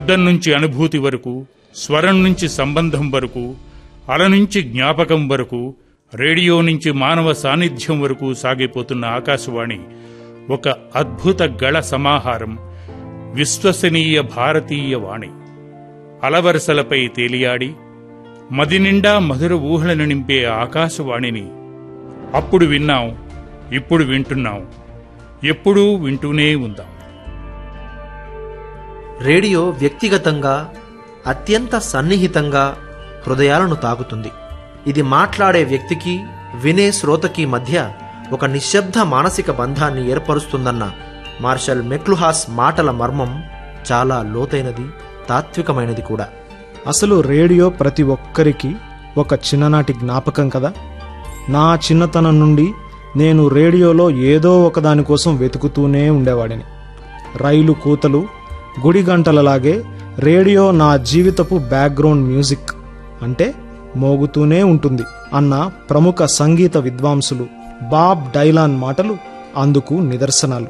శబ్దం నుంచి అనుభూతి వరకు స్వరం నుంచి సంబంధం వరకు అల నుంచి జ్ఞాపకం వరకు రేడియో నుంచి మానవ సాన్నిధ్యం వరకు సాగిపోతున్న ఆకాశవాణి ఒక అద్భుత గళ సమాహారం విశ్వసనీయ భారతీయ వాణి అలవరసలపై తేలియాడి మది నిండా మధుర ఊహలను నింపే ఆకాశవాణిని అప్పుడు విన్నాం ఇప్పుడు వింటున్నాం ఎప్పుడూ వింటూనే ఉందాం రేడియో వ్యక్తిగతంగా అత్యంత సన్నిహితంగా హృదయాలను తాకుతుంది ఇది మాట్లాడే వ్యక్తికి వినే శ్రోతకి మధ్య ఒక నిశ్శబ్ద మానసిక బంధాన్ని ఏర్పరుస్తుందన్న మార్షల్ మెక్లుహాస్ మాటల మర్మం చాలా లోతైనది తాత్వికమైనది కూడా అసలు రేడియో ప్రతి ఒక్కరికి ఒక చిన్ననాటి జ్ఞాపకం కదా నా చిన్నతనం నుండి నేను రేడియోలో ఏదో ఒకదాని కోసం వెతుకుతూనే ఉండేవాడిని రైలు కూతలు గుడి గంటలలాగే రేడియో నా జీవితపు బ్యాక్గ్రౌండ్ మ్యూజిక్ అంటే మోగుతూనే ఉంటుంది అన్న ప్రముఖ సంగీత విద్వాంసులు బాబ్ డైలాన్ మాటలు అందుకు నిదర్శనాలు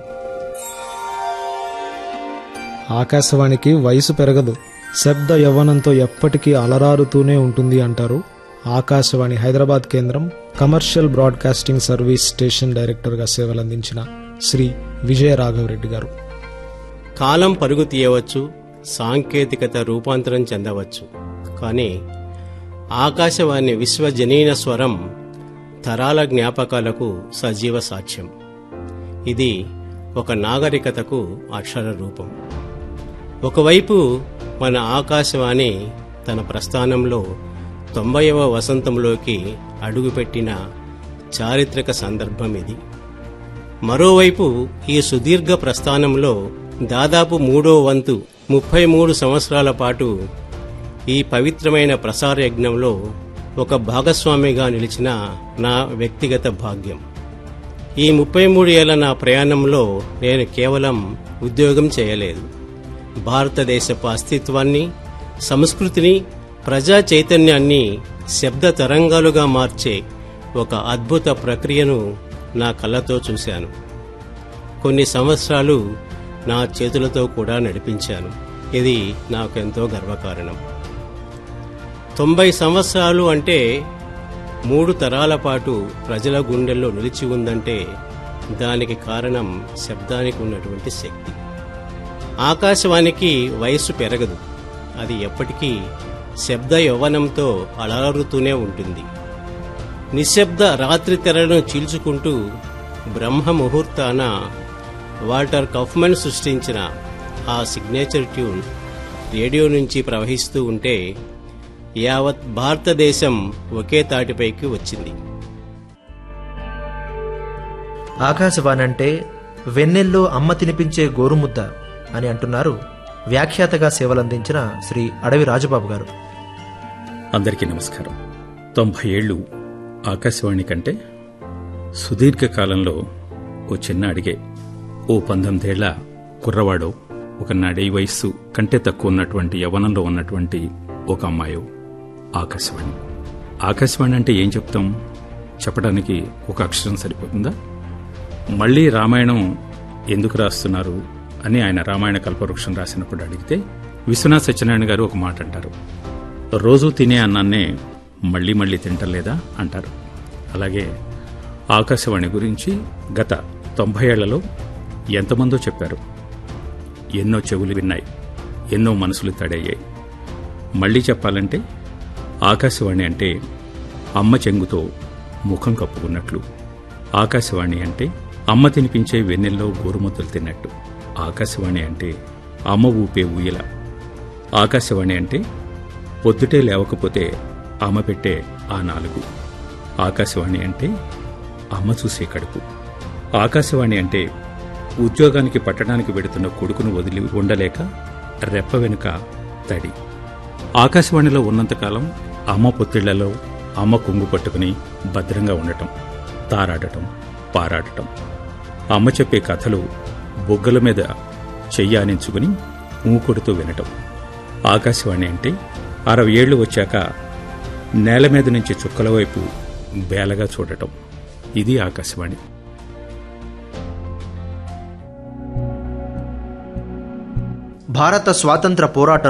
ఆకాశవాణికి వయసు పెరగదు శబ్ద యవ్వనంతో ఎప్పటికీ అలరారుతూనే ఉంటుంది అంటారు ఆకాశవాణి హైదరాబాద్ కేంద్రం కమర్షియల్ బ్రాడ్కాస్టింగ్ సర్వీస్ స్టేషన్ డైరెక్టర్గా సేవలందించిన శ్రీ విజయ రాఘవరెడ్డి గారు కాలం పరుగు తీయవచ్చు సాంకేతికత రూపాంతరం చెందవచ్చు కానీ ఆకాశవాణి విశ్వజనీన స్వరం తరాల జ్ఞాపకాలకు సజీవ సాక్ష్యం ఇది ఒక నాగరికతకు అక్షర రూపం ఒకవైపు మన ఆకాశవాణి తన ప్రస్థానంలో తొంభైవ వసంతంలోకి అడుగుపెట్టిన చారిత్రక సందర్భం ఇది మరోవైపు ఈ సుదీర్ఘ ప్రస్థానంలో దాదాపు మూడో వంతు ముప్పై మూడు సంవత్సరాల పాటు ఈ పవిత్రమైన ప్రసార యజ్ఞంలో ఒక భాగస్వామిగా నిలిచిన నా వ్యక్తిగత భాగ్యం ఈ ముప్పై మూడు ఏళ్ల నా ప్రయాణంలో నేను కేవలం ఉద్యోగం చేయలేదు భారతదేశపు అస్తిత్వాన్ని సంస్కృతిని ప్రజా చైతన్యాన్ని శబ్ద తరంగాలుగా మార్చే ఒక అద్భుత ప్రక్రియను నా కళ్ళతో చూశాను కొన్ని సంవత్సరాలు నా చేతులతో కూడా నడిపించాను ఇది నాకెంతో గర్వకారణం తొంభై సంవత్సరాలు అంటే మూడు తరాల పాటు ప్రజల గుండెల్లో నిలిచి ఉందంటే దానికి కారణం శబ్దానికి ఉన్నటువంటి శక్తి ఆకాశవాణికి వయస్సు పెరగదు అది ఎప్పటికీ శబ్ద యవ్వనంతో అలరుతూనే ఉంటుంది నిశ్శబ్ద రాత్రి తెరలను చీల్చుకుంటూ బ్రహ్మ ముహూర్తాన వాల్టర్ కఫ్మన్ సృష్టించిన ఆ సిగ్నేచర్ ట్యూన్ రేడియో నుంచి ప్రవహిస్తూ ఉంటే యావత్ భారతదేశం ఒకే తాటిపైకి వచ్చింది ఆకాశవాణి అంటే వెన్నెల్లో అమ్మ తినిపించే గోరుముద్ద అని అంటున్నారు వ్యాఖ్యాతగా సేవలందించిన శ్రీ అడవి రాజబాబు గారు అందరికీ నమస్కారం తొంభై ఏళ్ళు ఆకాశవాణి కంటే సుదీర్ఘ కాలంలో ఓ చిన్న అడిగే ఓ పంతొమ్మిదేళ్ల కుర్రవాడో ఒక నడి వయస్సు కంటే తక్కువ ఉన్నటువంటి యవనంలో ఉన్నటువంటి ఒక అమ్మాయో ఆకాశవాణి ఆకాశవాణి అంటే ఏం చెప్తాం చెప్పడానికి ఒక అక్షరం సరిపోతుందా మళ్ళీ రామాయణం ఎందుకు రాస్తున్నారు అని ఆయన రామాయణ కల్పవృక్షం రాసినప్పుడు అడిగితే విశ్వనాథ్ సత్యనారాయణ గారు ఒక మాట అంటారు రోజు తినే అన్నాన్నే మళ్ళీ మళ్ళీ తింటలేదా అంటారు అలాగే ఆకాశవాణి గురించి గత తొంభై ఏళ్లలో ఎంతమందో చెప్పారు ఎన్నో చెవులు విన్నాయి ఎన్నో మనసులు తడయ్యాయి మళ్ళీ చెప్పాలంటే ఆకాశవాణి అంటే అమ్మ చెంగుతో ముఖం కప్పుకున్నట్లు ఆకాశవాణి అంటే అమ్మ తినిపించే వెన్నెల్లో గోరుముద్దలు తిన్నట్టు ఆకాశవాణి అంటే అమ్మ ఊపే ఊయల ఆకాశవాణి అంటే పొద్దుటే లేవకపోతే అమ్మ పెట్టే ఆ నాలుగు ఆకాశవాణి అంటే అమ్మ చూసే కడుపు ఆకాశవాణి అంటే ఉద్యోగానికి పట్టణానికి వెడుతున్న కొడుకును వదిలి ఉండలేక రెప్ప వెనుక తడి ఆకాశవాణిలో ఉన్నంతకాలం అమ్మ పొత్తిళ్లలో అమ్మ కొంగు పట్టుకుని భద్రంగా ఉండటం తారాడటం పారాడటం అమ్మ చెప్పే కథలు బొగ్గల మీద చెయ్యానించుకుని ఊకొడుతూ వినటం ఆకాశవాణి అంటే అరవై ఏళ్లు వచ్చాక నేల మీద నుంచి చుక్కల వైపు బేలగా చూడటం ఇది ఆకాశవాణి భారత స్వాతంత్ర పోరాట